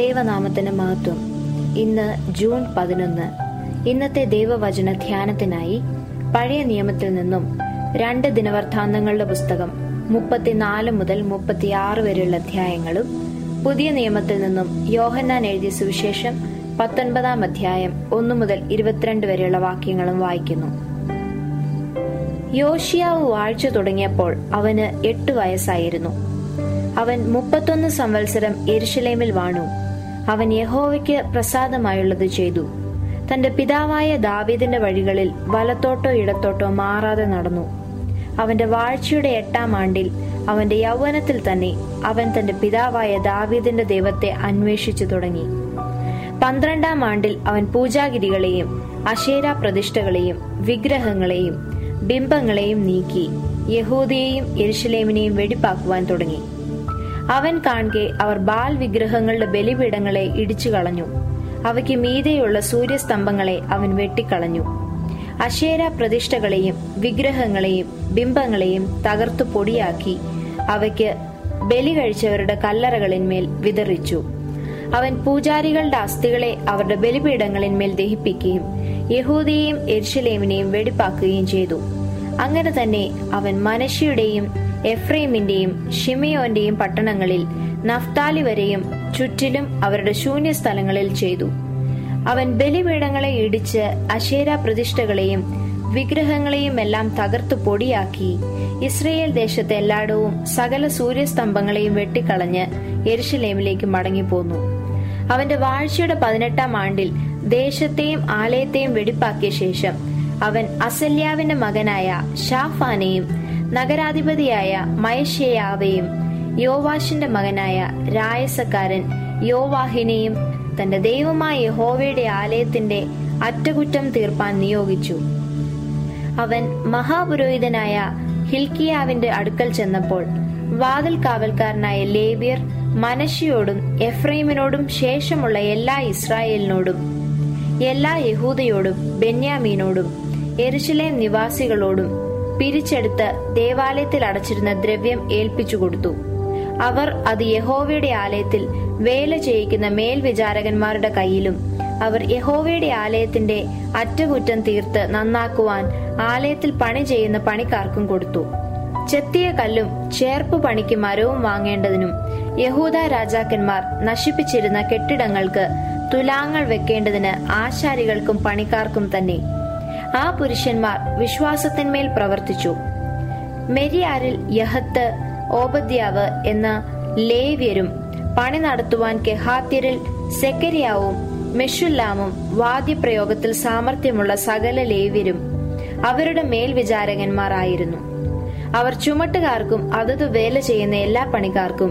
ദൈവനാമത്തിന് മഹത്വം ഇന്ന് ജൂൺ പതിനൊന്ന് ഇന്നത്തെ ദൈവവചന ധ്യാനത്തിനായി പഴയ നിയമത്തിൽ നിന്നും രണ്ട് ദിനവർത്ഥാന്തങ്ങളുടെ പുസ്തകം മുപ്പത്തിനാല് മുതൽ മുപ്പത്തിയാറ് വരെയുള്ള അധ്യായങ്ങളും പുതിയ നിയമത്തിൽ നിന്നും യോഹന്നാൻ എഴുതിയ സുവിശേഷം പത്തൊൻപതാം അധ്യായം ഒന്നു മുതൽ ഇരുപത്തിരണ്ട് വരെയുള്ള വാക്യങ്ങളും വായിക്കുന്നു യോഷിയാവ് വാഴ്ച തുടങ്ങിയപ്പോൾ അവന് എട്ട് വയസ്സായിരുന്നു അവൻ മുപ്പത്തൊന്ന് സംവത്സരം എരുഷലേമിൽ വാണു അവൻ യഹോവയ്ക്ക് പ്രസാദമായുള്ളത് ചെയ്തു തന്റെ പിതാവായ ദാവീദിന്റെ വഴികളിൽ വലത്തോട്ടോ ഇടത്തോട്ടോ മാറാതെ നടന്നു അവന്റെ വാഴ്ചയുടെ എട്ടാം ആണ്ടിൽ അവന്റെ യൗവനത്തിൽ തന്നെ അവൻ തന്റെ പിതാവായ ദാവീദിന്റെ ദൈവത്തെ അന്വേഷിച്ചു തുടങ്ങി പന്ത്രണ്ടാം ആണ്ടിൽ അവൻ പൂജാഗിരികളെയും അശേര പ്രതിഷ്ഠകളെയും വിഗ്രഹങ്ങളെയും ബിംബങ്ങളെയും നീക്കി യഹൂദിയെയും എരുഷലേമിനെയും വെടിപ്പാക്കുവാൻ തുടങ്ങി അവൻ കാണെ അവർ ബാൽ വിഗ്രഹങ്ങളുടെ ബലിപീഠങ്ങളെ ഇടിച്ചു കളഞ്ഞു അവയ്ക്ക് മീതെയുള്ള സൂര്യസ്തംഭങ്ങളെ അവൻ വെട്ടിക്കളഞ്ഞു അശേര പ്രതിഷ്ഠകളെയും വിഗ്രഹങ്ങളെയും ബിംബങ്ങളെയും തകർത്തു പൊടിയാക്കി അവയ്ക്ക് ബലി കഴിച്ചവരുടെ കല്ലറകളിന്മേൽ വിതറിച്ചു അവൻ പൂജാരികളുടെ അസ്ഥികളെ അവരുടെ ബലിപീഠങ്ങളിന്മേൽ ദഹിപ്പിക്കുകയും യഹൂദിയെയും എരുഷലേമിനെയും വെടിപ്പാക്കുകയും ചെയ്തു അങ്ങനെ തന്നെ അവൻ മനശിയുടെയും എഫ്രൈമിന്റെയും ഷിമയോന്റെയും പട്ടണങ്ങളിൽ നഫ്താലി വരെയും ചുറ്റിലും അവരുടെ ശൂന്യസ്ഥലങ്ങളിൽ ചെയ്തു അവൻ ബലിപീഠങ്ങളെ ഇടിച്ച് അശേര പ്രതിഷ്ഠകളെയും വിഗ്രഹങ്ങളെയും എല്ലാം തകർത്തു പൊടിയാക്കി ഇസ്രയേൽ ദേശത്തെ എല്ലായിടവും സകല സൂര്യസ്തംഭങ്ങളെയും വെട്ടിക്കളഞ്ഞ് എരുഷലേമിലേക്ക് മടങ്ങിപ്പോന്നു അവന്റെ വാഴ്ചയുടെ പതിനെട്ടാം ആണ്ടിൽ ദേശത്തെയും ആലയത്തെയും വെടിപ്പാക്കിയ ശേഷം അവൻ അസല്യാവിന്റെ മകനായ ഷാഫാനെയും നഗരാധിപതിയായ മയഷേയാവെയും യോവാഷിന്റെ മകനായ രായസക്കാരൻ യോവാഹിനെയും തന്റെ ദൈവമായ യഹോവയുടെ ആലയത്തിന്റെ അറ്റകുറ്റം തീർപ്പാൻ നിയോഗിച്ചു അവൻ മഹാപുരോഹിതനായ ഹിൽക്കിയാവിന്റെ അടുക്കൽ ചെന്നപ്പോൾ വാതിൽ കാവൽക്കാരനായ ലേബിയർ മനശിയോടും എഫ്രൈമിനോടും ശേഷമുള്ള എല്ലാ ഇസ്രായേലിനോടും എല്ലാ യഹൂദയോടും ബെന്യാമീനോടും എരുശലേം നിവാസികളോടും പിരിച്ചെടുത്ത് ദേവാലയത്തിൽ അടച്ചിരുന്ന ദ്രവ്യം ഏൽപ്പിച്ചു കൊടുത്തു അവർ അത് യഹോവയുടെ ആലയത്തിൽ വേല ചെയ്യിക്കുന്ന മേൽവിചാരകന്മാരുടെ കയ്യിലും അവർ യഹോവയുടെ ആലയത്തിന്റെ അറ്റകുറ്റം തീർത്ത് നന്നാക്കുവാൻ ആലയത്തിൽ പണി ചെയ്യുന്ന പണിക്കാർക്കും കൊടുത്തു ചെത്തിയ കല്ലും ചേർപ്പ് പണിക്ക് മരവും വാങ്ങേണ്ടതിനും യഹൂദ രാജാക്കന്മാർ നശിപ്പിച്ചിരുന്ന കെട്ടിടങ്ങൾക്ക് തുലാങ്ങൾ വെക്കേണ്ടതിന് ആശാരികൾക്കും പണിക്കാർക്കും തന്നെ ആ പുരുഷന്മാർ വിശ്വാസത്തിന്മേൽ പ്രവർത്തിച്ചു മെരിയാരിൽ യഹത്ത് ഓബദ്യാവ് എന്ന ലേവ്യരും പണി നടത്തുവാൻ കെഹാത്യരിൽ സെക്കരിയാവും മെഷുല്ലാമും വാദ്യപ്രയോഗത്തിൽ സാമർഥ്യമുള്ള സകല ലേവ്യരും അവരുടെ മേൽവിചാരകന്മാർ ആയിരുന്നു അവർ ചുമട്ടുകാർക്കും അതത് വേല ചെയ്യുന്ന എല്ലാ പണിക്കാർക്കും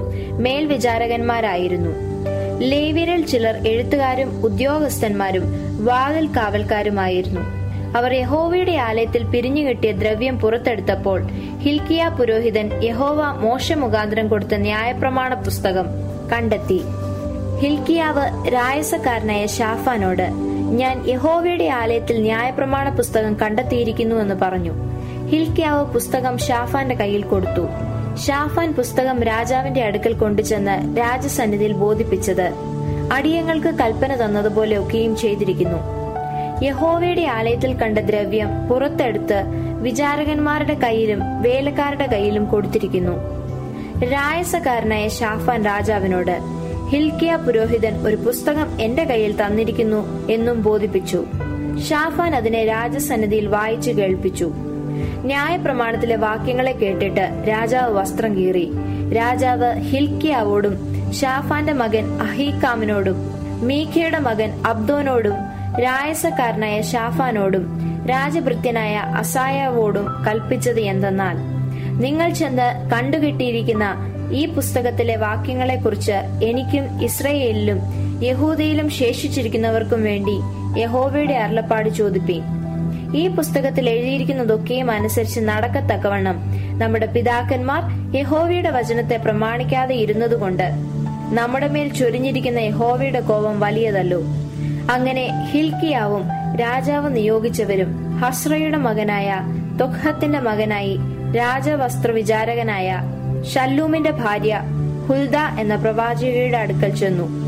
മേൽവിചാരകന്മാരായിരുന്നു ലേവ്യരിൽ ചിലർ എഴുത്തുകാരും ഉദ്യോഗസ്ഥന്മാരും വാതിൽ കാവൽക്കാരുമായിരുന്നു അവർ യഹോവയുടെ ആലയത്തിൽ പിരിഞ്ഞുകിട്ടിയ ദ്രവ്യം പുറത്തെടുത്തപ്പോൾ ഹിൽക്കിയ പുരോഹിതൻ യഹോവ മോശ മുഖാന്തരം കൊടുത്ത ന്യായപ്രമാണ പുസ്തകം കണ്ടെത്തി ഹിൽക്കിയാവ് രായസക്കാരനായ ഷാഫാനോട് ഞാൻ യഹോവയുടെ ആലയത്തിൽ ന്യായപ്രമാണ പുസ്തകം കണ്ടെത്തിയിരിക്കുന്നു എന്ന് പറഞ്ഞു ഹിൽക്കിയാവ് പുസ്തകം ഷാഫാന്റെ കയ്യിൽ കൊടുത്തു ഷാഫാൻ പുസ്തകം രാജാവിന്റെ അടുക്കൽ കൊണ്ടുചെന്ന് രാജസന്നിധിയിൽ ബോധിപ്പിച്ചത് അടിയങ്ങൾക്ക് കൽപ്പന തന്നതുപോലെ ഒക്കെയും ചെയ്തിരിക്കുന്നു യഹോവയുടെ ആലയത്തിൽ കണ്ട ദ്രവ്യം പുറത്തെടുത്ത് വിചാരകന്മാരുടെ കയ്യിലും വേലക്കാരുടെ കയ്യിലും കൊടുത്തിരിക്കുന്നു രായസക്കാരനായ ഷാഫാൻ രാജാവിനോട് ഹിൽക്കിയ പുരോഹിതൻ ഒരു പുസ്തകം എന്റെ കയ്യിൽ തന്നിരിക്കുന്നു എന്നും ബോധിപ്പിച്ചു ഷാഫാൻ അതിനെ രാജസന്നിധിയിൽ വായിച്ചു കേൾപ്പിച്ചു ന്യായപ്രമാണത്തിലെ വാക്യങ്ങളെ കേട്ടിട്ട് രാജാവ് വസ്ത്രം കീറി രാജാവ് ഹിൽക്കിയാവോടും ഷാഫാന്റെ മകൻ അഹീക്കാമിനോടും മീഖയുടെ മകൻ അബ്ദോനോടും രായസക്കാരനായ ഷാഫാനോടും രാജഭൃത്യനായ അസായാവോടും കൽപ്പിച്ചത് എന്തെന്നാൽ നിങ്ങൾ ചെന്ന് കണ്ടുകിട്ടിയിരിക്കുന്ന ഈ പുസ്തകത്തിലെ വാക്യങ്ങളെക്കുറിച്ച് എനിക്കും ഇസ്രയേലിലും യഹൂദയിലും ശേഷിച്ചിരിക്കുന്നവർക്കും വേണ്ടി യഹോവയുടെ അരുളപ്പാട് ചോദിപ്പീൻ ഈ പുസ്തകത്തിൽ എഴുതിയിരിക്കുന്നതൊക്കെയും അനുസരിച്ച് നടക്കത്തക്കവണ്ണം നമ്മുടെ പിതാക്കന്മാർ യഹോവയുടെ വചനത്തെ പ്രമാണിക്കാതെ ഇരുന്നതുകൊണ്ട് നമ്മുടെ മേൽ ചൊരിഞ്ഞിരിക്കുന്ന യഹോവയുടെ കോപം വലിയതല്ലോ അങ്ങനെ ഹിൽക്കിയാവും രാജാവ് നിയോഗിച്ചവരും ഹസ്രയുടെ മകനായ തൊഖത്തിന്റെ മകനായി രാജവസ്ത്ര വിചാരകനായ ഷല്ലൂമിന്റെ ഭാര്യ ഹുൽദ എന്ന പ്രവാചകയുടെ അടുക്കൽ ചെന്നു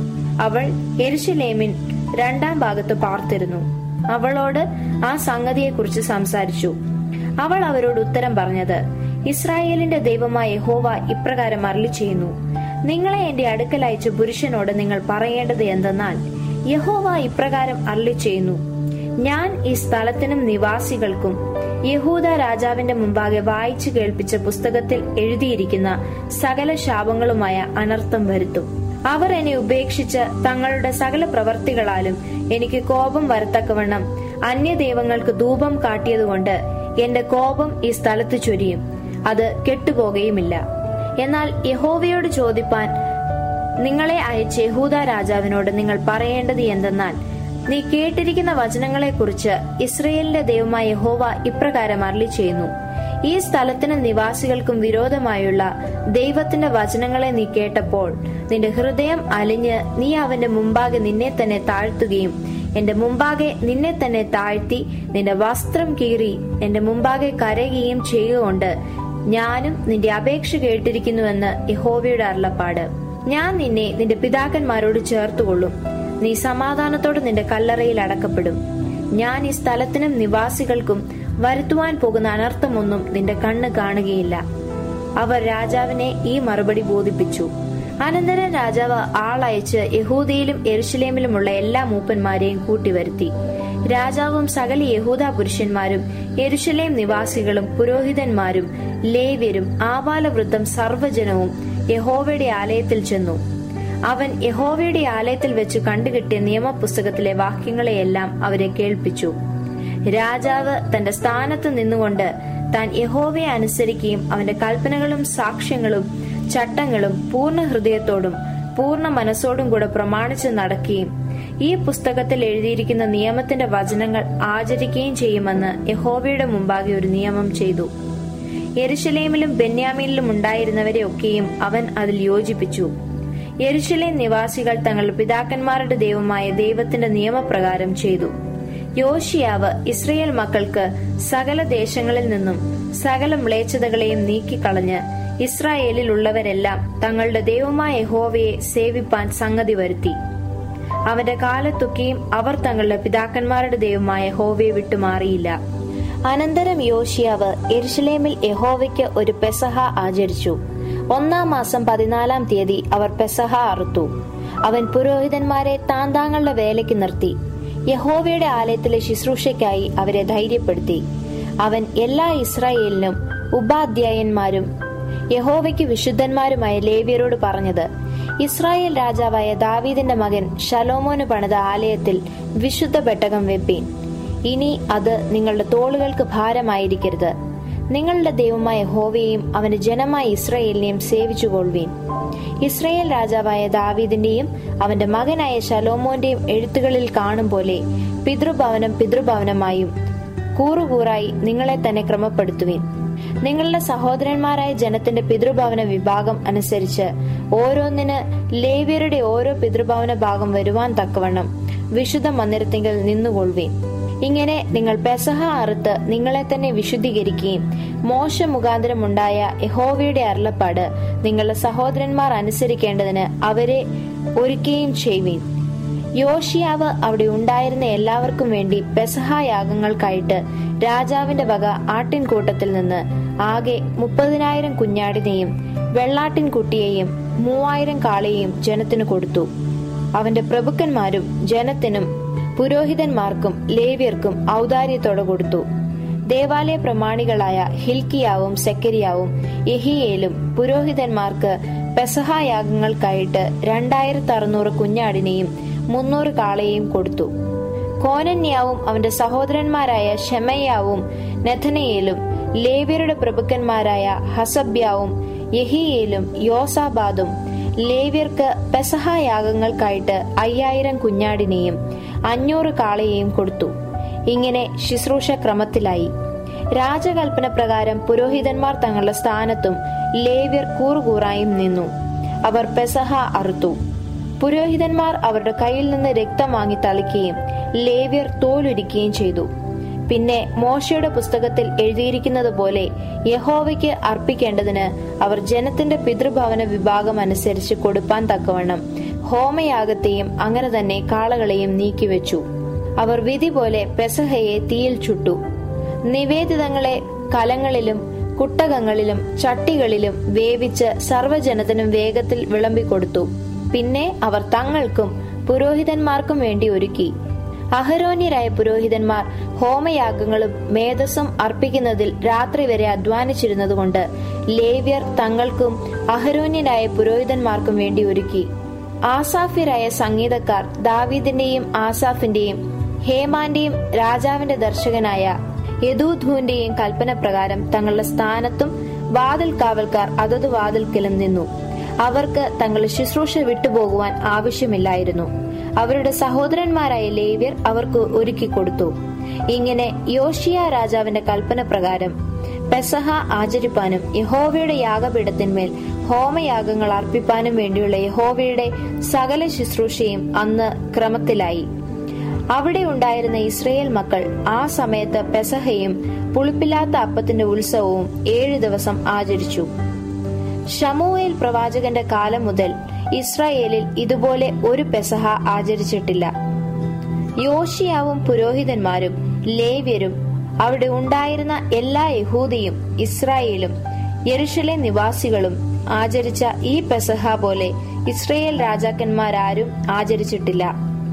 അവൾ എരുശലേമിൻ രണ്ടാം ഭാഗത്ത് പാർത്തിരുന്നു അവളോട് ആ സംഗതിയെക്കുറിച്ച് സംസാരിച്ചു അവൾ അവരോട് ഉത്തരം പറഞ്ഞത് ഇസ്രായേലിന്റെ ദൈവമായ യഹോവ ഇപ്രകാരം അരളി ചെയ്യുന്നു നിങ്ങളെ എന്റെ അടുക്കൽ അയച്ച പുരുഷനോട് നിങ്ങൾ പറയേണ്ടത് എന്തെന്നാൽ യഹോവ ഇപ്രകാരം അരളി ചെയ്യുന്നു ഞാൻ ഈ സ്ഥലത്തിനും നിവാസികൾക്കും യഹൂദ രാജാവിന്റെ മുമ്പാകെ വായിച്ചു കേൾപ്പിച്ച പുസ്തകത്തിൽ എഴുതിയിരിക്കുന്ന സകല ശാപങ്ങളുമായ അനർത്ഥം വരുത്തും അവർ എന്നെ ഉപേക്ഷിച്ച് തങ്ങളുടെ സകല പ്രവർത്തികളാലും എനിക്ക് കോപം വരത്തക്കവണ്ണം അന്യദൈവങ്ങൾക്ക് ധൂപം കാട്ടിയതുകൊണ്ട് എന്റെ കോപം ഈ സ്ഥലത്ത് ചൊരിയും അത് കെട്ടുപോകുകയുമില്ല എന്നാൽ യഹോവയോട് ചോദിപ്പാൻ നിങ്ങളെ അയച്ച യഹൂദ രാജാവിനോട് നിങ്ങൾ പറയേണ്ടത് എന്തെന്നാൽ നീ കേട്ടിരിക്കുന്ന വചനങ്ങളെക്കുറിച്ച് ഇസ്രയേലിന്റെ ദൈവമായ യഹോവ ഇപ്രകാരം അരളി ചെയ്യുന്നു ഈ സ്ഥലത്തിനും നിവാസികൾക്കും വിരോധമായുള്ള ദൈവത്തിന്റെ വചനങ്ങളെ നീ കേട്ടപ്പോൾ നിന്റെ ഹൃദയം അലിഞ്ഞ് നീ അവന്റെ മുമ്പാകെ നിന്നെ തന്നെ താഴ്ത്തുകയും എന്റെ മുമ്പാകെ നിന്നെ തന്നെ താഴ്ത്തി നിന്റെ വസ്ത്രം കീറി എന്റെ മുമ്പാകെ കരയുകയും ചെയ്യുകൊണ്ട് ഞാനും നിന്റെ അപേക്ഷ കേട്ടിരിക്കുന്നുവെന്ന് യഹോവയുടെ അരുളപ്പാട് ഞാൻ നിന്നെ നിന്റെ പിതാക്കന്മാരോട് ചേർത്തുകൊള്ളും നീ സമാധാനത്തോടെ നിന്റെ കല്ലറയിൽ അടക്കപ്പെടും ഞാൻ ഈ സ്ഥലത്തിനും നിവാസികൾക്കും വരുത്തുവാൻ പോകുന്ന അനർത്ഥമൊന്നും നിന്റെ കണ്ണ് കാണുകയില്ല അവർ രാജാവിനെ ഈ മറുപടി ബോധിപ്പിച്ചു അനന്തരം രാജാവ് ആളയച്ച് യഹൂദയിലും എരുശലേമിലുമുള്ള എല്ലാ മൂപ്പന്മാരെയും കൂട്ടിവരുത്തി രാജാവും സകല യഹൂദ പുരുഷന്മാരും എരുശലേം നിവാസികളും പുരോഹിതന്മാരും ലേവ്യരും ആബാലവൃദ്ധം സർവ്വജനവും യഹോവയുടെ ആലയത്തിൽ ചെന്നു അവൻ യഹോവയുടെ ആലയത്തിൽ വെച്ച് കണ്ടുകിട്ടിയ നിയമപുസ്തകത്തിലെ വാക്യങ്ങളെയെല്ലാം അവരെ കേൾപ്പിച്ചു രാജാവ് തന്റെ സ്ഥാനത്ത് നിന്നുകൊണ്ട് താൻ യഹോവയെ അനുസരിക്കുകയും അവന്റെ കൽപ്പനകളും സാക്ഷ്യങ്ങളും ചട്ടങ്ങളും പൂർണ്ണ ഹൃദയത്തോടും പൂർണ്ണ മനസ്സോടും കൂടെ പ്രമാണിച്ച് നടക്കുകയും ഈ പുസ്തകത്തിൽ എഴുതിയിരിക്കുന്ന നിയമത്തിന്റെ വചനങ്ങൾ ആചരിക്കുകയും ചെയ്യുമെന്ന് യഹോവയുടെ മുമ്പാകെ ഒരു നിയമം ചെയ്തു യെരുശലേമിലും ബെന്യാമീനിലും ഉണ്ടായിരുന്നവരെ ഒക്കെയും അവൻ അതിൽ യോജിപ്പിച്ചു യെരുശലേം നിവാസികൾ തങ്ങളുടെ പിതാക്കന്മാരുടെ ദൈവമായ ദൈവത്തിന്റെ നിയമപ്രകാരം ചെയ്തു യോഷിയാവ് ഇസ്രയേൽ മക്കൾക്ക് സകല ദേശങ്ങളിൽ നിന്നും സകല മ്ലേച്ഛതകളെയും നീക്കിക്കളഞ്ഞ് ഇസ്രായേലിൽ ഉള്ളവരെല്ലാം തങ്ങളുടെ ദൈവമായ യഹോവയെ സേവിപ്പാൻ സംഗതി വരുത്തി അവന്റെ കാലത്തൊക്കെയും അവർ തങ്ങളുടെ പിതാക്കന്മാരുടെ ദൈവമായ യഹോവയെ വിട്ടുമാറിയില്ല അനന്തരം യോഷിയാവ് എരുഷലേമിൽ യഹോവയ്ക്ക് ഒരു പെസഹ ആചരിച്ചു ഒന്നാം മാസം പതിനാലാം തീയതി അവർ പെസഹ അറുത്തു അവൻ പുരോഹിതന്മാരെ താന്താങ്ങളുടെ വേലയ്ക്ക് നിർത്തി യഹോവയുടെ ആലയത്തിലെ ശുശ്രൂഷയ്ക്കായി അവരെ ധൈര്യപ്പെടുത്തി അവൻ എല്ലാ ഇസ്രായേലിനും ഉപാധ്യായന്മാരും യഹോവയ്ക്ക് വിശുദ്ധന്മാരുമായ ലേവ്യരോട് പറഞ്ഞത് ഇസ്രായേൽ രാജാവായ ദാവീദിന്റെ മകൻ ശലോമോന് പണിത ആലയത്തിൽ വിശുദ്ധ പെട്ടകം വെപ്പീൻ ഇനി അത് നിങ്ങളുടെ തോളുകൾക്ക് ഭാരമായിരിക്കരുത് നിങ്ങളുടെ ദൈവമായ ഹോവയെയും അവന്റെ ജനമായ ഇസ്രയേലിനെയും സേവിച്ചുകൊള്ളുവീൻ ഇസ്രയേൽ രാജാവായ ദാവീദിന്റെയും അവന്റെ മകനായ ശലോമോന്റെയും എഴുത്തുകളിൽ കാണും പോലെ പിതൃഭവനം പിതൃഭവനമായും കൂറുകൂറായി നിങ്ങളെ തന്നെ ക്രമപ്പെടുത്തുവീൻ നിങ്ങളുടെ സഹോദരന്മാരായ ജനത്തിന്റെ പിതൃഭവന വിഭാഗം അനുസരിച്ച് ഓരോന്നിന് ലേവ്യരുടെ ഓരോ പിതൃഭവന ഭാഗം വരുവാൻ തക്കവണ്ണം വിശുദ്ധ മന്ദിരത്തിങ്കൽ നിന്നുകൊള്ളുവീൻ ഇങ്ങനെ നിങ്ങൾ പെസഹ അറുത്ത് നിങ്ങളെ തന്നെ വിശുദ്ധീകരിക്കുകയും മോശ മുഖാന്തരമുണ്ടായ യഹോവയുടെ അരുളപ്പാട് നിങ്ങളുടെ സഹോദരന്മാർ അനുസരിക്കേണ്ടതിന് അവരെ ഒരുക്കുകയും ചെയ്യുവീൻ യോഷിയാവ് അവിടെ ഉണ്ടായിരുന്ന എല്ലാവർക്കും വേണ്ടി പെസഹ യാഗങ്ങൾക്കായിട്ട് രാജാവിന്റെ വക ആട്ടിൻകൂട്ടത്തിൽ നിന്ന് ആകെ മുപ്പതിനായിരം കുഞ്ഞാടിനെയും വെള്ളാട്ടിൻ കുട്ടിയെയും മൂവായിരം കാളയെയും ജനത്തിനു കൊടുത്തു അവന്റെ പ്രഭുക്കന്മാരും ജനത്തിനും പുരോഹിതന്മാർക്കും ലേവ്യർക്കും ഔദാര്യത്തോടെ കൊടുത്തു ദേവാലയ പ്രമാണികളായ ഹിൽക്കിയാവും സെക്കരിയാവും യഹിയേലും പുരോഹിതന്മാർക്ക് പെസഹായാഗങ്ങൾക്കായിട്ട് രണ്ടായിരത്തി അറുന്നൂറ് കുഞ്ഞാടിനെയും മുന്നൂറ് കാളയെയും കൊടുത്തു കോനന്യാവും അവന്റെ സഹോദരന്മാരായ ഷെമയ്യാവും നെഥനയേലും ലേവ്യരുടെ പ്രഭുക്കന്മാരായ ഹസബ്യാവും യഹിയേലും യോസാബാദും ലേവ്യർക്ക് പെസഹായാഗങ്ങൾക്കായിട്ട് അയ്യായിരം കുഞ്ഞാടിനെയും അഞ്ഞൂറ് കാളയെയും കൊടുത്തു ഇങ്ങനെ ശുശ്രൂഷ ക്രമത്തിലായി രാജകൽപ്പന പ്രകാരം പുരോഹിതന്മാർ തങ്ങളുടെ സ്ഥാനത്തും ലേവ്യർ കൂറുകൂറായും നിന്നു അവർ പെസഹ അറുത്തു പുരോഹിതന്മാർ അവരുടെ കയ്യിൽ നിന്ന് രക്തം വാങ്ങി തളിക്കുകയും ലേവ്യർ തോലുരിക്കുകയും ചെയ്തു പിന്നെ മോശയുടെ പുസ്തകത്തിൽ എഴുതിയിരിക്കുന്നത് പോലെ യഹോവയ്ക്ക് അർപ്പിക്കേണ്ടതിന് അവർ ജനത്തിന്റെ പിതൃഭവന വിഭാഗം അനുസരിച്ച് കൊടുപ്പാൻ തക്കവണ്ണം ഹോമയാഗത്തെയും അങ്ങനെ തന്നെ കാളകളെയും നീക്കിവെച്ചു അവർ വിധി പോലെ പെസഹയെ തീയിൽ ചുട്ടു നിവേദിതങ്ങളെ കലങ്ങളിലും കുട്ടകങ്ങളിലും ചട്ടികളിലും വേവിച്ച് സർവ്വജനത്തിനും വേഗത്തിൽ വിളമ്പിക്കൊടുത്തു പിന്നെ അവർ തങ്ങൾക്കും പുരോഹിതന്മാർക്കും വേണ്ടി ഒരുക്കി അഹരോന്യരായ പുരോഹിതന്മാർ ഹോമയാഗങ്ങളും മേധസ്സും അർപ്പിക്കുന്നതിൽ രാത്രി വരെ അധ്വാനിച്ചിരുന്നതുകൊണ്ട് ലേവ്യർ തങ്ങൾക്കും അഹരോന്യരായ പുരോഹിതന്മാർക്കും വേണ്ടി ഒരുക്കി ആസാഫ്യരായ സംഗീതക്കാർ ദാവീദിന്റെയും ആസാഫിന്റെയും ഹേമാന്റെയും രാജാവിന്റെ ദർശകനായ യദൂധുവിന്റെയും കൽപ്പന പ്രകാരം തങ്ങളുടെ സ്ഥാനത്തും വാതിൽ കാവൽക്കാർ അതത് വാതിൽക്കലും നിന്നു അവർക്ക് തങ്ങളുടെ ശുശ്രൂഷ വിട്ടുപോകുവാൻ ആവശ്യമില്ലായിരുന്നു അവരുടെ സഹോദരന്മാരായ ലേവ്യർ അവർക്ക് ഒരുക്കി കൊടുത്തു ഇങ്ങനെ യോഷിയ രാജാവിന്റെ കൽപ്പന പ്രകാരം പെസഹ ആചരിപ്പാനും യഹോവയുടെ യാഗപീഠത്തിന്മേൽ ഹോമയാഗങ്ങൾ അർപ്പിപ്പാനും വേണ്ടിയുള്ള യഹോവയുടെ സകല ശുശ്രൂഷയും അന്ന് ക്രമത്തിലായി അവിടെ ഉണ്ടായിരുന്ന ഇസ്രയേൽ മക്കൾ ആ സമയത്ത് പെസഹയും പുളിപ്പില്ലാത്ത അപ്പത്തിന്റെ ഉത്സവവും ഏഴു ദിവസം ആചരിച്ചു ഷമുവേൽ പ്രവാചകന്റെ കാലം മുതൽ ഇസ്രായേലിൽ ഇതുപോലെ ഒരു പെസഹ ആചരിച്ചിട്ടില്ല യോഷിയാവും പുരോഹിതന്മാരും ലേവ്യരും അവിടെ ഉണ്ടായിരുന്ന എല്ലാ യഹൂദിയും ഇസ്രായേലും യെരുഷലേം നിവാസികളും ആചരിച്ച ഈ പെസഹ പോലെ ഇസ്രയേൽ രാജാക്കന്മാരാരും ആചരിച്ചിട്ടില്ല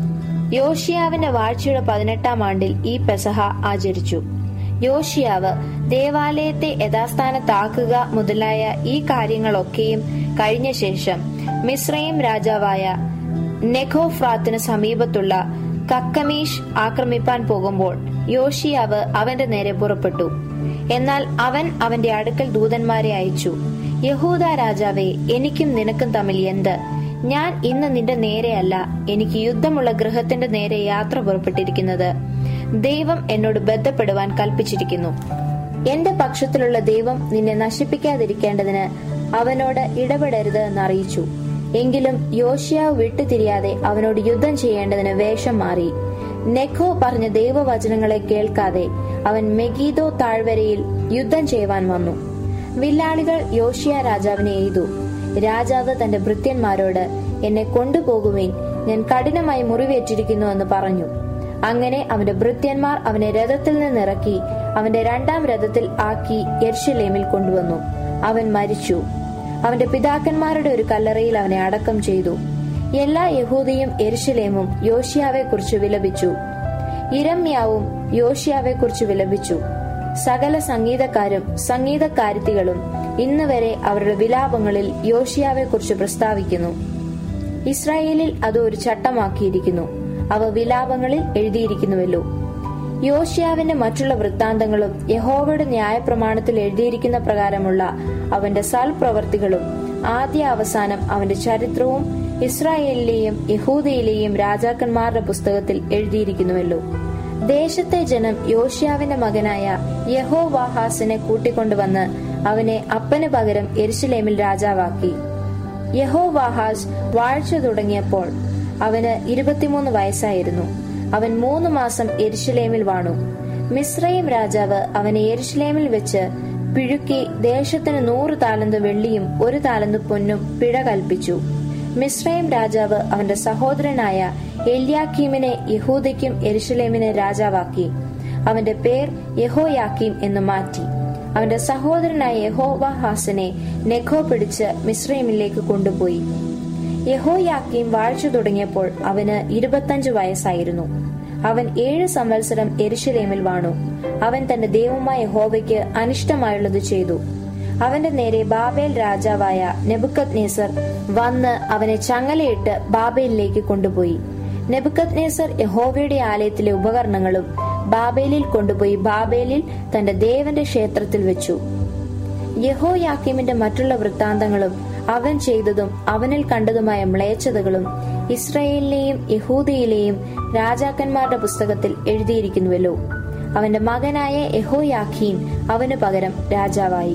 യോഷിയാവിന്റെ വാഴ്ചയുടെ പതിനെട്ടാം ആണ്ടിൽ ഈ പെസഹ ആചരിച്ചു യോഷിയാവ് ദേവാലയത്തെ യഥാസ്ഥാനത്താക്കുക മുതലായ ഈ കാര്യങ്ങളൊക്കെയും കഴിഞ്ഞ ശേഷം മിശ്രയും രാജാവായ നെഖോഫ്രാത്തിന് സമീപത്തുള്ള കക്കമീഷ് ആക്രമിപ്പാൻ പോകുമ്പോൾ യോഷിയാവ് അവന്റെ നേരെ പുറപ്പെട്ടു എന്നാൽ അവൻ അവന്റെ അടുക്കൽ ദൂതന്മാരെ അയച്ചു യഹൂദ രാജാവെ എനിക്കും നിനക്കും തമ്മിൽ എന്ത് ഞാൻ ഇന്ന് നിന്റെ നേരെയല്ല എനിക്ക് യുദ്ധമുള്ള ഗൃഹത്തിന്റെ നേരെ യാത്ര പുറപ്പെട്ടിരിക്കുന്നത് ദൈവം എന്നോട് ബന്ധപ്പെടുവാൻ കൽപ്പിച്ചിരിക്കുന്നു എന്റെ പക്ഷത്തിലുള്ള ദൈവം നിന്നെ നശിപ്പിക്കാതിരിക്കേണ്ടതിന് അവനോട് ഇടപെടരുത് എന്നറിയിച്ചു എങ്കിലും യോഷ്യാവ് വിട്ടുതിരിയാതെ അവനോട് യുദ്ധം ചെയ്യേണ്ടതിന് വേഷം മാറി നെഖോ പറഞ്ഞ ദൈവവചനങ്ങളെ കേൾക്കാതെ അവൻ മെഗീദോ താഴ്വരയിൽ യുദ്ധം ചെയ്യുവാൻ വന്നു വില്ലാളികൾ യോഷിയ രാജാവിനെ എയ്തു രാജാവ് തന്റെ ഭൃത്യന്മാരോട് എന്നെ കൊണ്ടുപോകുവേൻ ഞാൻ കഠിനമായി മുറിവേറ്റിരിക്കുന്നു എന്ന് പറഞ്ഞു അങ്ങനെ അവന്റെ ഭൃത്യന്മാർ അവനെ രഥത്തിൽ നിന്നിറക്കി അവന്റെ രണ്ടാം രഥത്തിൽ ആക്കി യെർഷലേമിൽ കൊണ്ടുവന്നു അവൻ മരിച്ചു അവന്റെ പിതാക്കന്മാരുടെ ഒരു കല്ലറയിൽ അവനെ അടക്കം ചെയ്തു എല്ലാ യഹൂദിയും എരുഷലേമും യോഷിയാവെ കുറിച്ച് വിലപിച്ചു ഇരമ്യാവും യോഷിയാവെ കുറിച്ച് വിലപിച്ചു സകല സംഗീതക്കാരും സംഗീതക്കാരിത്തികളും ഇന്ന് വരെ അവരുടെ വിലാപങ്ങളിൽ യോഷിയാവെ കുറിച്ച് പ്രസ്താവിക്കുന്നു ഇസ്രായേലിൽ അത് ഒരു ചട്ടമാക്കിയിരിക്കുന്നു അവ വിലാപങ്ങളിൽ എഴുതിയിരിക്കുന്നുവല്ലോ യോഷ്യാവിന്റെ മറ്റുള്ള വൃത്താന്തങ്ങളും യഹോവയുടെ ന്യായപ്രമാണത്തിൽ എഴുതിയിരിക്കുന്ന പ്രകാരമുള്ള അവന്റെ സൽപ്രവർത്തികളും ആദ്യ അവസാനം അവന്റെ ചരിത്രവും ഇസ്രായേലിലെയും യഹൂദയിലെയും രാജാക്കന്മാരുടെ പുസ്തകത്തിൽ എഴുതിയിരിക്കുന്നുവല്ലോ ദേശത്തെ ജനം യോഷ്യാവിന്റെ മകനായ യഹോവാഹാസിനെ കൂട്ടിക്കൊണ്ടുവന്ന് അവനെ അപ്പന് പകരം എരുസലേമിൽ രാജാവാക്കി യഹോവാഹാസ് വാഴ്ച തുടങ്ങിയപ്പോൾ അവന് ഇരുപത്തിമൂന്ന് വയസ്സായിരുന്നു അവൻ മൂന്ന് മാസം എരുഷലേമിൽ വാണു മിശ്രയും രാജാവ് അവനെ എരുഷലേമിൽ വെച്ച് പിഴുക്കി ദേശത്തിന് നൂറ് താലന്ത് വെള്ളിയും ഒരു താലന്ത് പൊന്നും പിഴ കൽപ്പിച്ചു മിശ്രയും രാജാവ് അവന്റെ സഹോദരനായ എല്യാക്കീമിനെ യഹൂദയ്ക്കും എരുഷലേമിനെ രാജാവാക്കി അവന്റെ പേർ യഹോയാക്കീം എന്ന് മാറ്റി അവന്റെ സഹോദരനായ യഹോവാഹാസിനെ നെഖോ പിടിച്ച് മിശ്രൈമിലേക്ക് കൊണ്ടുപോയി യഹോയാക്കീം വാഴ്ച തുടങ്ങിയപ്പോൾ അവന് ഇരുപത്തഞ്ച് വയസ്സായിരുന്നു അവൻ ഏഴ് സംവത്സരം എരുഷലേമിൽ വാണു അവൻ തന്റെ ദൈവമായ യഹോവയ്ക്ക് അനിഷ്ടമായുള്ളത് ചെയ്തു അവന്റെ നേരെ ബാബേൽ രാജാവായ നെബുക്കത് നേസർ വന്ന് അവനെ ചങ്ങലയിട്ട് ബാബേലിലേക്ക് കൊണ്ടുപോയി നെബുക്കത് നേസർ യഹോവയുടെ ആലയത്തിലെ ഉപകരണങ്ങളും ബാബേലിൽ കൊണ്ടുപോയി ബാബേലിൽ തന്റെ ദേവന്റെ ക്ഷേത്രത്തിൽ വെച്ചു യഹോയാക്കിമിന്റെ മറ്റുള്ള വൃത്താന്തങ്ങളും അവൻ ചെയ്തതും അവനിൽ കണ്ടതുമായ മ്ലേച്ഛതകളും ഇസ്രയേലിലെയും യഹൂദയിലെയും രാജാക്കന്മാരുടെ പുസ്തകത്തിൽ എഴുതിയിരിക്കുന്നുവല്ലോ അവന്റെ മകനായ യഹോയാഖീൻ അവന് പകരം രാജാവായി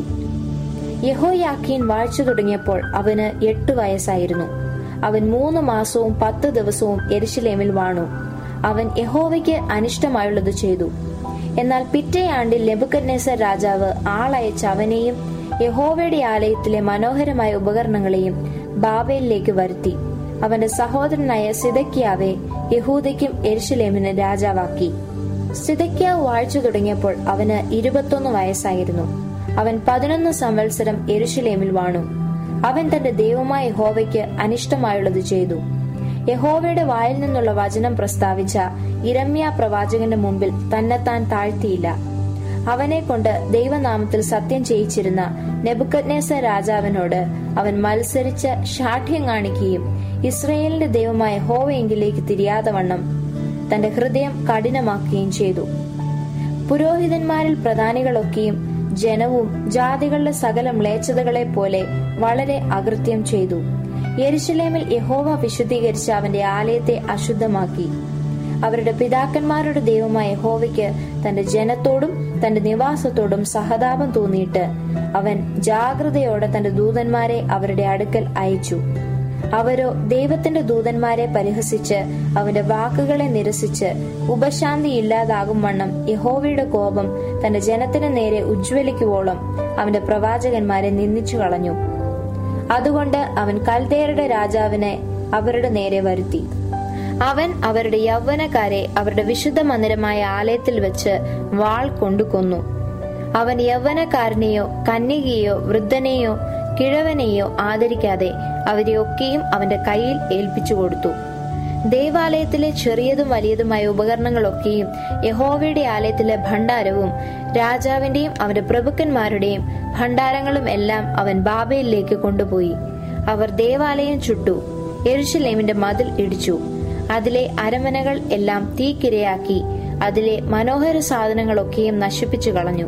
യഹോയാഖീൻ വാഴ്ച തുടങ്ങിയപ്പോൾ അവന് എട്ടു വയസ്സായിരുന്നു അവൻ മൂന്ന് മാസവും പത്ത് ദിവസവും എരുശലേമിൽ വാണു അവൻ യഹോവയ്ക്ക് അനിഷ്ടമായുള്ളത് ചെയ്തു എന്നാൽ പിറ്റേ ആണ്ടിൽ നെബുക്കദ്നേസർ രാജാവ് ആളയച്ച് അവനെയും യഹോവയുടെ ആലയത്തിലെ മനോഹരമായ ഉപകരണങ്ങളെയും ബാബേലിലേക്ക് വരുത്തി അവന്റെ സഹോദരനായ സിദക്കിയാവെ യഹൂദയ്ക്കും എരുഷലേമിന് രാജാവാക്കി സിദക്കിയാവ് വാഴ്ച തുടങ്ങിയപ്പോൾ അവന് ഇരുപത്തൊന്ന് വയസ്സായിരുന്നു അവൻ പതിനൊന്ന് സംവത്സരം എരുഷലേമിൽ വാണു അവൻ തന്റെ ദൈവമായ യഹോവയ്ക്ക് അനിഷ്ടമായുള്ളത് ചെയ്തു യഹോവയുടെ വായിൽ നിന്നുള്ള വചനം പ്രസ്താവിച്ച ഇരമ്യ പ്രവാചകന്റെ മുമ്പിൽ തന്നെത്താൻ താഴ്ത്തിയില്ല അവനെ കൊണ്ട് ദൈവനാമത്തിൽ സത്യം ചെയ്യിച്ചിരുന്ന നെബുക്കദ്നേസ രാജാവിനോട് അവൻ മത്സരിച്ച് ശാഠ്യം കാണിക്കുകയും ഇസ്രയേലിന്റെ ദൈവമായ ഹോവയെങ്കിലേക്ക് തിരിയാതെ വണ്ണം തന്റെ ഹൃദയം കഠിനമാക്കുകയും ചെയ്തു പുരോഹിതന്മാരിൽ പ്രധാനികളൊക്കെയും ജനവും ജാതികളുടെ സകല മ്ലേച്ഛതകളെ പോലെ വളരെ അകൃത്യം ചെയ്തു യെരുശലേമിൽ യഹോവ വിശുദ്ധീകരിച്ച അവന്റെ ആലയത്തെ അശുദ്ധമാക്കി അവരുടെ പിതാക്കന്മാരുടെ ദൈവമായ യഹോവയ്ക്ക് തന്റെ ജനത്തോടും തന്റെ നിവാസത്തോടും സഹതാപം തോന്നിയിട്ട് അവൻ ജാഗ്രതയോടെ തന്റെ ദൂതന്മാരെ അവരുടെ അടുക്കൽ അയച്ചു അവരോ ദൈവത്തിന്റെ ദൂതന്മാരെ പരിഹസിച്ച് അവന്റെ വാക്കുകളെ നിരസിച്ച് ഉപശാന്തി ഇല്ലാതാകും വണ്ണം യഹോവയുടെ കോപം തന്റെ ജനത്തിന് നേരെ ഉജ്ജ്വലിക്കുവോളം അവന്റെ പ്രവാചകന്മാരെ നിന്ദിച്ചു കളഞ്ഞു അതുകൊണ്ട് അവൻ കൽദേരുടെ രാജാവിനെ അവരുടെ നേരെ വരുത്തി അവൻ അവരുടെ യൗവനക്കാരെ അവരുടെ വിശുദ്ധ മന്ദിരമായ ആലയത്തിൽ വെച്ച് വാൾ കൊണ്ടു കൊന്നു അവൻ യൗവനക്കാരനെയോ കന്യകയെയോ വൃദ്ധനെയോ കിഴവനെയോ ആദരിക്കാതെ അവരെയൊക്കെയും അവന്റെ കയ്യിൽ ഏൽപ്പിച്ചു കൊടുത്തു ദേവാലയത്തിലെ ചെറിയതും വലിയതുമായ ഉപകരണങ്ങളൊക്കെയും യഹോവയുടെ ആലയത്തിലെ ഭണ്ഡാരവും രാജാവിന്റെയും അവന്റെ പ്രഭുക്കന്മാരുടെയും ഭണ്ഡാരങ്ങളും എല്ലാം അവൻ ബാബയിലേക്ക് കൊണ്ടുപോയി അവർ ദേവാലയം ചുട്ടു എരുഷലേമിന്റെ മതിൽ ഇടിച്ചു അതിലെ അരമനകൾ എല്ലാം തീക്കിരയാക്കി അതിലെ മനോഹര സാധനങ്ങളൊക്കെയും നശിപ്പിച്ചു കളഞ്ഞു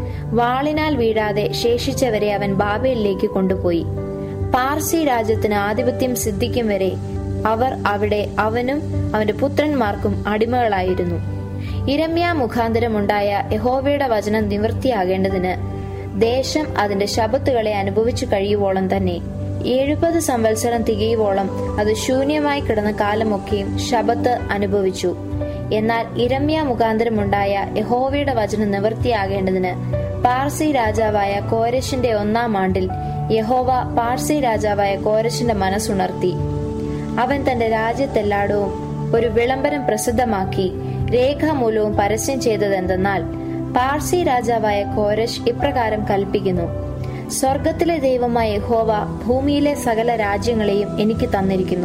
വാളിനാൽ വീഴാതെ ശേഷിച്ചവരെ അവൻ ബാബയിലേക്ക് കൊണ്ടുപോയി പാർസി രാജ്യത്തിന് ആധിപത്യം സിദ്ധിക്കും വരെ അവർ അവിടെ അവനും അവന്റെ പുത്രന്മാർക്കും അടിമകളായിരുന്നു ഇരമ്യ മുഖാന്തരമുണ്ടായ യഹോവയുടെ വചനം നിവൃത്തിയാകേണ്ടതിന് ദേശം അതിന്റെ ശബത്തുകളെ അനുഭവിച്ചു കഴിയുവോളം തന്നെ എഴുപത് സംവത്സരം തികയുവോളം അത് ശൂന്യമായി കിടന്ന കാലമൊക്കെയും ശബത്ത് അനുഭവിച്ചു എന്നാൽ ഇരമ്യ മുഖാന്തരമുണ്ടായ യഹോവയുടെ വചനം നിവൃത്തിയാകേണ്ടതിന് പാർസി രാജാവായ കോരശിന്റെ ഒന്നാം ആണ്ടിൽ യഹോവ പാർസി രാജാവായ കോരശിന്റെ മനസ്സുണർത്തി അവൻ തന്റെ രാജ്യത്തെല്ലായിടവും ഒരു വിളംബരം പ്രസിദ്ധമാക്കി രേഖാമൂലവും പരസ്യം ചെയ്തതെന്തെന്നാൽ പാർസി രാജാവായ കോരശ് ഇപ്രകാരം കൽപ്പിക്കുന്നു സ്വർഗത്തിലെ ദൈവമായ യഹോവ ഭൂമിയിലെ സകല രാജ്യങ്ങളെയും എനിക്ക് തന്നിരിക്കുന്നു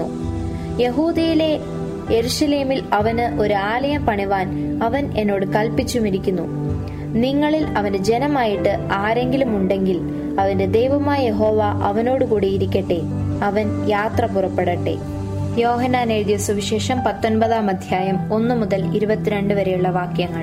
യഹൂദയിലെ എരുഷലേമിൽ അവന് ഒരു ആലയം പണിവാൻ അവൻ എന്നോട് കൽപ്പിച്ചുമിരിക്കുന്നു നിങ്ങളിൽ അവന്റെ ജനമായിട്ട് ആരെങ്കിലും ഉണ്ടെങ്കിൽ അവന്റെ ദൈവമായ യഹോവ അവനോടുകൂടി ഇരിക്കട്ടെ അവൻ യാത്ര പുറപ്പെടട്ടെ യോഹനാൻ എഴുതിയ സുവിശേഷം പത്തൊൻപതാം അധ്യായം ഒന്നു മുതൽ ഇരുപത്തിരണ്ട് വരെയുള്ള വാക്യങ്ങൾ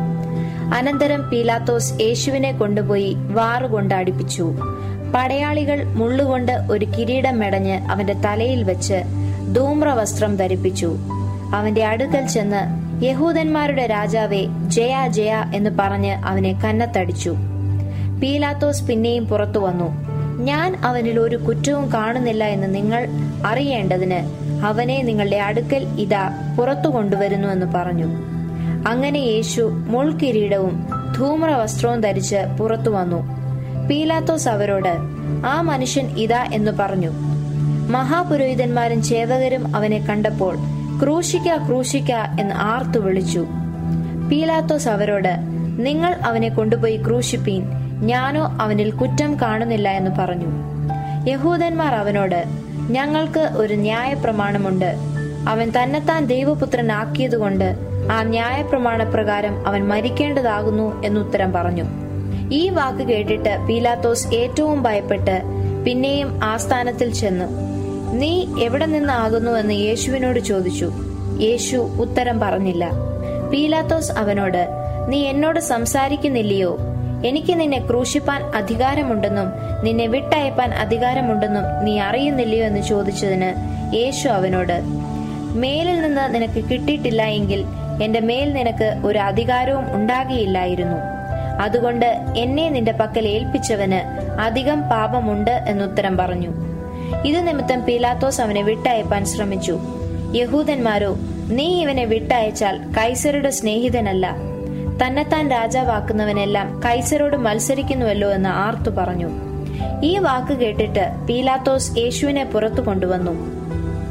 അനന്തരം പീലാത്തോസ് യേശുവിനെ കൊണ്ടുപോയി വാറുകൊണ്ട് അടിപ്പിച്ചു പടയാളികൾ മുള്ളുകൊണ്ട് ഒരു കിരീടം മെടഞ്ഞ് അവന്റെ തലയിൽ വെച്ച് ധൂമ്രവസ്ത്രം ധരിപ്പിച്ചു അവന്റെ അടുക്കൽ ചെന്ന് യഹൂദന്മാരുടെ രാജാവെ ജയ ജയ എന്ന് പറഞ്ഞ് അവനെ കന്നത്തടിച്ചു പീലാത്തോസ് പിന്നെയും പുറത്തു വന്നു ഞാൻ അവനിൽ ഒരു കുറ്റവും കാണുന്നില്ല എന്ന് നിങ്ങൾ അറിയേണ്ടതിന് അവനെ നിങ്ങളുടെ അടുക്കൽ ഇതാ പുറത്തു കൊണ്ടുവരുന്നു എന്ന് പറഞ്ഞു അങ്ങനെ യേശു മുൾക്കിരീടവും ധൂമ്രവസ്ത്രവും ധരിച്ച് പുറത്തു വന്നു പീലാത്തോസ് അവരോട് ആ മനുഷ്യൻ ഇതാ എന്ന് പറഞ്ഞു മഹാപുരോഹിതന്മാരും ചേവകരും അവനെ കണ്ടപ്പോൾ ക്രൂശിക്ക ക്രൂശിക്ക എന്ന് ആർത്തു വിളിച്ചു പീലാത്തോസ് അവരോട് നിങ്ങൾ അവനെ കൊണ്ടുപോയി ക്രൂശിപ്പീൻ ഞാനോ അവനിൽ കുറ്റം കാണുന്നില്ല എന്ന് പറഞ്ഞു യഹൂദന്മാർ അവനോട് ഞങ്ങൾക്ക് ഒരു ന്യായപ്രമാണമുണ്ട് അവൻ തന്നെത്താൻ ദൈവപുത്രനാക്കിയതുകൊണ്ട് ആ ന്യായപ്രമാണ പ്രകാരം അവൻ മരിക്കേണ്ടതാകുന്നു എന്നുത്തരം പറഞ്ഞു ഈ വാക്ക് കേട്ടിട്ട് പീലാത്തോസ് ഏറ്റവും ഭയപ്പെട്ട് പിന്നെയും ആസ്ഥാനത്തിൽ ചെന്നു നീ എവിടെ നിന്നാകുന്നു എന്ന് യേശുവിനോട് ചോദിച്ചു യേശു ഉത്തരം പറഞ്ഞില്ല പീലാത്തോസ് അവനോട് നീ എന്നോട് സംസാരിക്കുന്നില്ലയോ എനിക്ക് നിന്നെ ക്രൂശിപ്പാൻ അധികാരമുണ്ടെന്നും നിന്നെ വിട്ടയപ്പാൻ അധികാരമുണ്ടെന്നും നീ അറിയുന്നില്ലയോ എന്ന് ചോദിച്ചതിന് യേശു അവനോട് മേലിൽ നിന്ന് നിനക്ക് കിട്ടിയിട്ടില്ല എങ്കിൽ എന്റെ മേൽ നിനക്ക് ഒരു അധികാരവും ഉണ്ടാകിയില്ലായിരുന്നു അതുകൊണ്ട് എന്നെ നിന്റെ പക്കൽ ഏൽപ്പിച്ചവന് അധികം പാപമുണ്ട് എന്നുത്തരം പറഞ്ഞു ഇത് നിമിത്തം പീലാത്തോസ് അവനെ വിട്ടയപ്പാൻ ശ്രമിച്ചു യഹൂദന്മാരോ നീ ഇവനെ വിട്ടയച്ചാൽ കൈസരുടെ സ്നേഹിതനല്ല തന്നെത്താൻ രാജാവാക്കുന്നവനെല്ലാം കൈസരോട് മത്സരിക്കുന്നുവല്ലോ എന്ന് ആർത്തു പറഞ്ഞു ഈ വാക്ക് കേട്ടിട്ട് പീലാത്തോസ് യേശുവിനെ പുറത്തു കൊണ്ടുവന്നു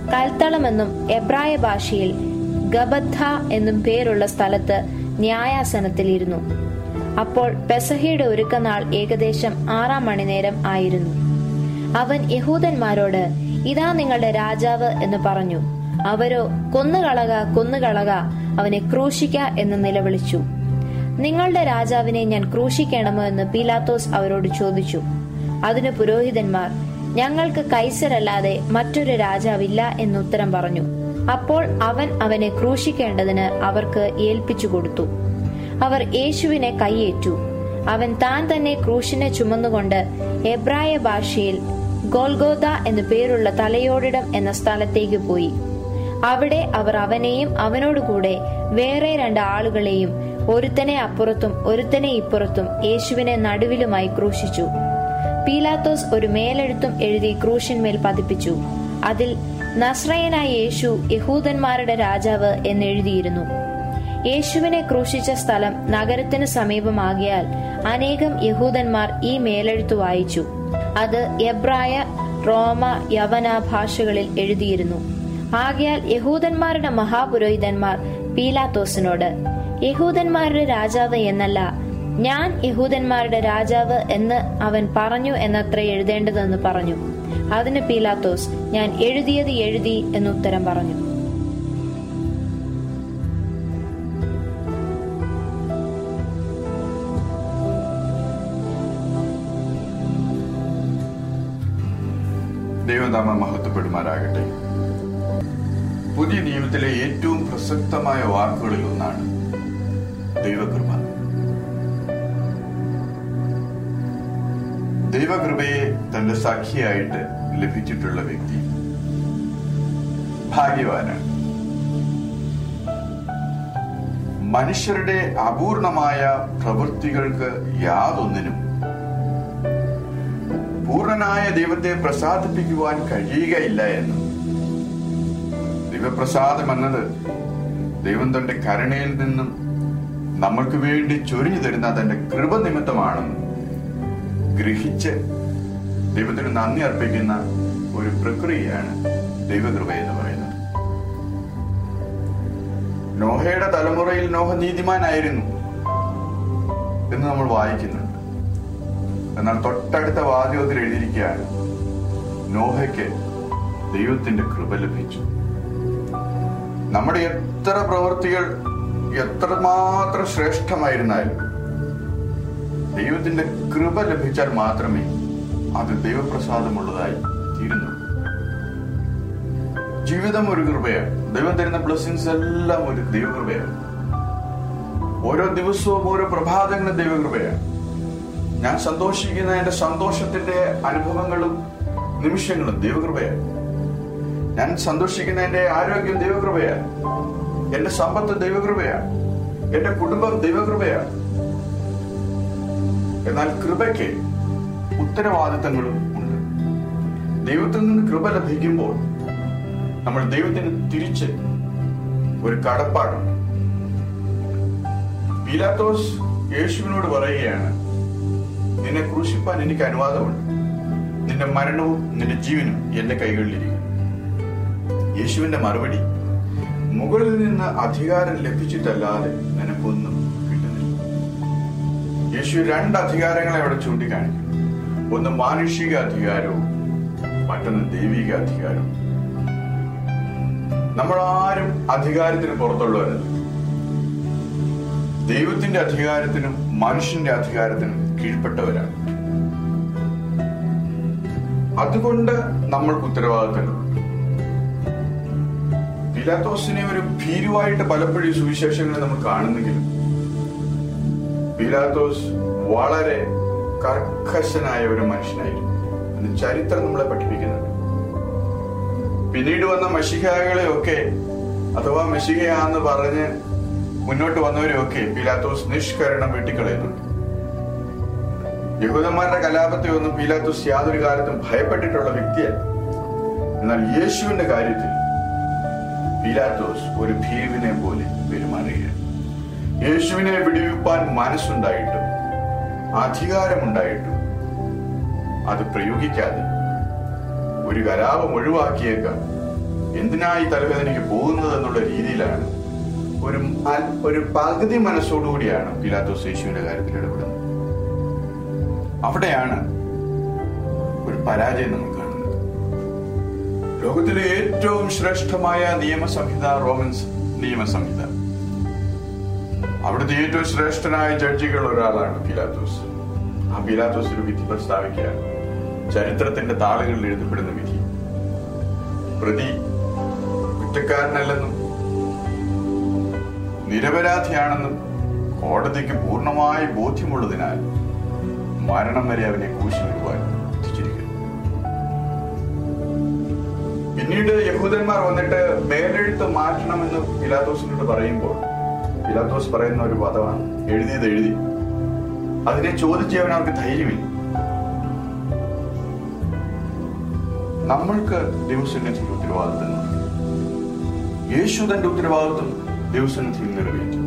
കൽത്തളമെന്നും എബ്രായ ഭാഷയിൽ ഗബദ്ധ എന്നും പേരുള്ള സ്ഥലത്ത് ന്യായാസനത്തിലിരുന്നു അപ്പോൾ പെസഹയുടെ ഒരുക്കനാൾ ഏകദേശം ആറാം മണിനേരം ആയിരുന്നു അവൻ യഹൂദന്മാരോട് ഇതാ നിങ്ങളുടെ രാജാവ് എന്ന് പറഞ്ഞു അവരോ കൊന്നുകളക കൊന്നുകളക അവനെ ക്രൂശിക്ക എന്ന് നിലവിളിച്ചു നിങ്ങളുടെ രാജാവിനെ ഞാൻ ക്രൂശിക്കണമോ എന്ന് പീലാത്തോസ് അവരോട് ചോദിച്ചു അതിന് പുരോഹിതന്മാർ ഞങ്ങൾക്ക് കൈസരല്ലാതെ മറ്റൊരു രാജാവില്ല എന്നുത്തരം പറഞ്ഞു അപ്പോൾ അവൻ അവനെ ക്രൂശിക്കേണ്ടതിന് അവർക്ക് ഏൽപ്പിച്ചു കൊടുത്തു അവർ യേശുവിനെ കൈയേറ്റു അവൻ താൻ തന്നെ ക്രൂശിനെ ചുമന്നുകൊണ്ട് എബ്രായ ഭാഷയിൽ ഗോൽഗോദ എന്നു പേരുള്ള തലയോടിടം എന്ന സ്ഥലത്തേക്ക് പോയി അവിടെ അവർ അവനെയും അവനോടുകൂടെ വേറെ രണ്ട് ആളുകളെയും ഒരുത്തനെ അപ്പുറത്തും ഒരുത്തനെ ഇപ്പുറത്തും യേശുവിനെ നടുവിലുമായി ക്രൂശിച്ചു പീലാത്തോസ് ഒരു മേലെഴുത്തും എഴുതി ക്രൂശിന്മേൽ പതിപ്പിച്ചു അതിൽ നസ്രയനായ യേശു യഹൂദന്മാരുടെ രാജാവ് എന്നെഴുതിയിരുന്നു യേശുവിനെ ക്രൂശിച്ച സ്ഥലം നഗരത്തിന് സമീപമാകിയാൽ അനേകം യഹൂദന്മാർ ഈ മേലെഴുത്ത് വായിച്ചു അത് എബ്രായ റോമ യവന ഭാഷകളിൽ എഴുതിയിരുന്നു ആകയാൽ യഹൂദന്മാരുടെ മഹാപുരോഹിതന്മാർ പീലാത്തോസിനോട് യഹൂദന്മാരുടെ രാജാവ് എന്നല്ല ഞാൻ യഹൂദന്മാരുടെ രാജാവ് എന്ന് അവൻ പറഞ്ഞു എന്നത്ര എഴുതേണ്ടതെന്ന് പറഞ്ഞു അതിന് പീലാത്തോസ് ഞാൻ എഴുതിയത് എഴുതി എന്നുത്തരം പറഞ്ഞു ദൈവനാമ മഹത്വപ്പെടുമാറാകട്ടെ പുതിയ നിയമത്തിലെ ഏറ്റവും പ്രസക്തമായ വാക്കുകളിൽ ഒന്നാണ് ദൈവകൃപ ദൈവകൃപയെ തന്റെ സഖിയായിട്ട് ലഭിച്ചിട്ടുള്ള വ്യക്തി ഭാഗ്യവാനാണ് മനുഷ്യരുടെ അപൂർണമായ പ്രവൃത്തികൾക്ക് യാതൊന്നിനും പൂർണ്ണനായ ദൈവത്തെ പ്രസാദിപ്പിക്കുവാൻ കഴിയുകയില്ല എന്നും ദൈവപ്രസാദം എന്നത് ദൈവം തന്റെ കരുണയിൽ നിന്നും നമ്മൾക്ക് വേണ്ടി ചൊരിഞ്ഞു തരുന്ന തന്റെ കൃപ നിമിത്തമാണെന്നും ഗ്രഹിച്ച് ദൈവത്തിന് നന്ദി അർപ്പിക്കുന്ന ഒരു പ്രക്രിയയാണ് ദൈവകൃപ എന്ന് പറയുന്നത് നോഹയുടെ തലമുറയിൽ നോഹ നീതിമാനായിരുന്നു എന്ന് നമ്മൾ വായിക്കുന്നുണ്ട് എന്നാൽ തൊട്ടടുത്ത വാചകത്തിൽ എഴുതിയിരിക്കുകയാണ് നോഹയ്ക്ക് ദൈവത്തിന്റെ കൃപ ലഭിച്ചു നമ്മുടെ എത്ര പ്രവൃത്തികൾ എത്രമാത്രം ശ്രേഷ്ഠമായിരുന്നാലും ദൈവത്തിന്റെ കൃപ ലഭിച്ചാൽ മാത്രമേ അത് ദൈവപ്രസാദമുള്ളതായി തീരുന്നുള്ളൂ ജീവിതം ഒരു കൃപയാണ് ദൈവം തരുന്ന ബ്ലെസ്സിങ്സ് എല്ലാം ഒരു ദൈവകൃപയാണ് ഓരോ ദിവസവും ഓരോ പ്രഭാതങ്ങളും ദൈവകൃപയാണ് ഞാൻ സന്തോഷിക്കുന്ന എന്റെ സന്തോഷത്തിന്റെ അനുഭവങ്ങളും നിമിഷങ്ങളും ദൈവകൃപയാണ് ഞാൻ സന്തോഷിക്കുന്ന എന്റെ ആരോഗ്യം ദൈവകൃപയാണ് എന്റെ സമ്പത്ത് ദൈവകൃപയാണ് എന്റെ കുടുംബം ദൈവകൃപയാണ് എന്നാൽ കൃപയ്ക്ക് ഉത്തരവാദിത്തങ്ങളും ഉണ്ട് ദൈവത്തിൽ നിന്ന് കൃപ ലഭിക്കുമ്പോൾ നമ്മൾ ദൈവത്തിന് തിരിച്ച് ഒരു കടപ്പാടുണ്ട് പീലാത്തോസ് യേശുവിനോട് പറയുകയാണ് നിന്നെ ക്രൂശിപ്പാൻ എനിക്ക് അനുവാദമുണ്ട് നിന്റെ മരണവും നിന്റെ ജീവനും എന്റെ കൈകളിലിരിക്കും യേശുവിന്റെ മറുപടി മുകളിൽ നിന്ന് അധികാരം ലഭിച്ചിട്ടല്ലാതെ നിനക്കൊന്നും കിട്ടുന്നില്ല യേശു രണ്ട് അധികാരങ്ങളെ അവിടെ ചൂണ്ടിക്കാണിക്കും ഒന്ന് മാനുഷിക അധികാരവും മറ്റൊന്ന് ദൈവിക അധികാരവും നമ്മൾ ആരും അധികാരത്തിന് പുറത്തുള്ളവരല്ല ദൈവത്തിന്റെ അധികാരത്തിനും മനുഷ്യന്റെ അധികാരത്തിനും കീഴ്പ്പെട്ടവരാണ് അതുകൊണ്ട് നമ്മൾക്ക് ഉത്തരവാദിത്തങ്ങളുണ്ട് പീലാത്തോസിനെ ഒരു ഭീരുവായിട്ട് പലപ്പോഴും ഈ സുവിശേഷങ്ങളിൽ നമ്മൾ കാണുന്നെങ്കിലും പീലാത്തോസ് വളരെ കർക്കശനായ ഒരു മനുഷ്യനായിരുന്നു എന്ന് ചരിത്രം നമ്മളെ പഠിപ്പിക്കുന്നുണ്ട് പിന്നീട് വന്ന മഷികകളെ ഒക്കെ അഥവാ മഷികയാന്ന് പറഞ്ഞ് മുന്നോട്ട് വന്നവരെയൊക്കെ പീലാത്തോസ് നിഷ്കരണം വെട്ടിക്കളയുന്നുണ്ട് യഹൂദന്മാരുടെ കലാപത്തെ ഒന്നും പീലാത്തോസ് യാതൊരു കാലത്തും ഭയപ്പെട്ടിട്ടുള്ള വ്യക്തിയല്ല എന്നാൽ യേശുവിന്റെ കാര്യത്തിൽ പീലാത്തോസ് ഒരു ഭീരുവിനെ പോലെ പെരുമാറുകയാണ് യേശുവിനെ വിടുവിപ്പാൻ മനസ്സുണ്ടായിട്ടും അധികാരമുണ്ടായിട്ടും അത് പ്രയോഗിക്കാതെ ഒരു കലാപം ഒഴിവാക്കിയേക്കാം എന്തിനാ ഈ തലവേദനയ്ക്ക് പോകുന്നത് എന്നുള്ള രീതിയിലാണ് ഒരു അൽ- ഒരു പകുതി മനസ്സോടുകൂടിയാണ് പിലാത്തോസ് യേശുവിന്റെ കാര്യത്തിൽ ഇടപെടുന്നത് അവിടെയാണ് ഒരു പരാജയം നമ്മൾ കാണുന്നത് ലോകത്തിലെ ഏറ്റവും ശ്രേഷ്ഠമായ നിയമസംഹിത റോമൻസ് നിയമസംഹിത അവിടുത്തെ ഏറ്റവും ശ്രേഷ്ഠനായ ജഡ്ജികൾ ഒരാളാണ് പിലാത്തോസ് ആ പിലാത്തോസ് ഒരു വിധി പ്രസ്താവിക്കുകയാണ് ചരിത്രത്തിന്റെ താളുകളിൽ എഴുതപ്പെടുന്ന വിധി പ്രതി കുറ്റക്കാരനല്ലെന്നും നിരപരാധിയാണെന്നും കോടതിക്ക് പൂർണ്ണമായി ബോധ്യമുള്ളതിനാൽ മരണം വരെ അവനെ കൂശിലിടുവാൻ എത്തിച്ചിരിക്കുന്നു പിന്നീട് യഹൂദന്മാർ വന്നിട്ട് മേലെഴുത്ത് മാറ്റണമെന്ന് പിലാത്തോസിനോട് പറയുമ്പോൾ പിലാത്തോസ് പറയുന്ന ഒരു പദമാണ് എഴുതിയത് എഴുതി അതിനെ ചോദിച്ചവൻ അവർക്ക് ധൈര്യമില്ല നമ്മൾക്ക് ദൈവസന്നിധിയിൽ ഉത്തരവാദിത്തങ്ങൾ യേശു തന്റെ ഉത്തരവാദിത്വം ദൈവസന്നിധിയിൽ നിറവേറ്റി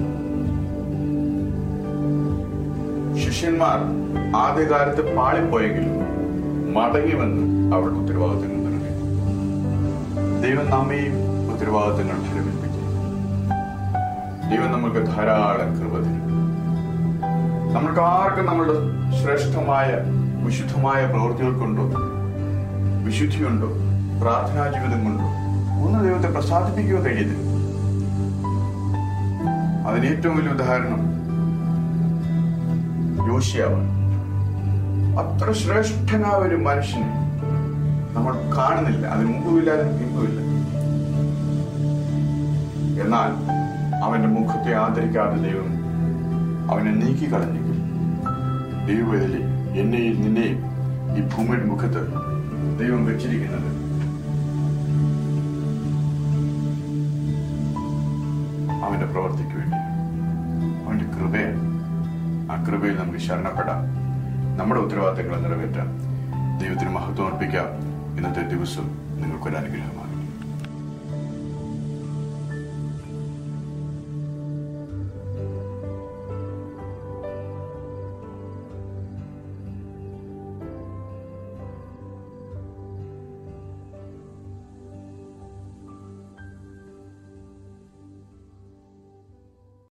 ശിഷ്യന്മാർ ആദ്യകാലത്ത് പാളിപ്പോയെങ്കിലും മടങ്ങി വന്ന് അവരുടെ ഉത്തരവാദിത്തങ്ങൾ നിറവേറ്റി ദൈവം നമ്മയും ഉത്തരവാദിത്തങ്ങൾ ഫലമേൽപ്പിക്കും ദൈവം നമുക്ക് ധാരാളം കൃപ തരും നമ്മൾക്ക് ആർക്കും നമ്മളുടെ ശ്രേഷ്ഠമായ വിശുദ്ധമായ പ്രവൃത്തികൾ കൊണ്ടോ വിശുദ്ധിയുണ്ടോ പ്രാർത്ഥനാ ജീവിതം കൊണ്ടോ ഒന്ന് ദൈവത്തെ പ്രസാദിപ്പിക്കുക കഴിയത്തില്ല അതിന് ഏറ്റവും വലിയ ഉദാഹരണം യോശിയാവാണ് അത്ര ശ്രേഷ്ഠനായ ഒരു മനുഷ്യനെ നമ്മൾ കാണുന്നില്ല അതിന് മുമ്പുമില്ല അതിന് പിമ്പുമില്ല എന്നാൽ അവന്റെ മുഖത്തെ ആദരിക്കാതെ ദൈവം അവനെ നീക്കി കളഞ്ഞെങ്കിൽ ദൈവവേദലി എന്നെയും നിന്നെയും ഈ ഭൂമിയുടെ മുഖത്ത് ദൈവം വെച്ചിരിക്കുന്നത് അവന്റെ പ്രവർത്തിക്ക് വേണ്ടി അവന്റെ കൃപയാണ് ആ കൃപയിൽ നമുക്ക് ശരണപ്പെടാം നമ്മുടെ ഉത്തരവാദിത്തങ്ങൾ നിറവേറ്റാം ദൈവത്തിന് മഹത്വം അർപ്പിക്കാം ഇന്നത്തെ ദിവസം നിങ്ങൾക്കൊരു അനുഗ്രഹമാണ്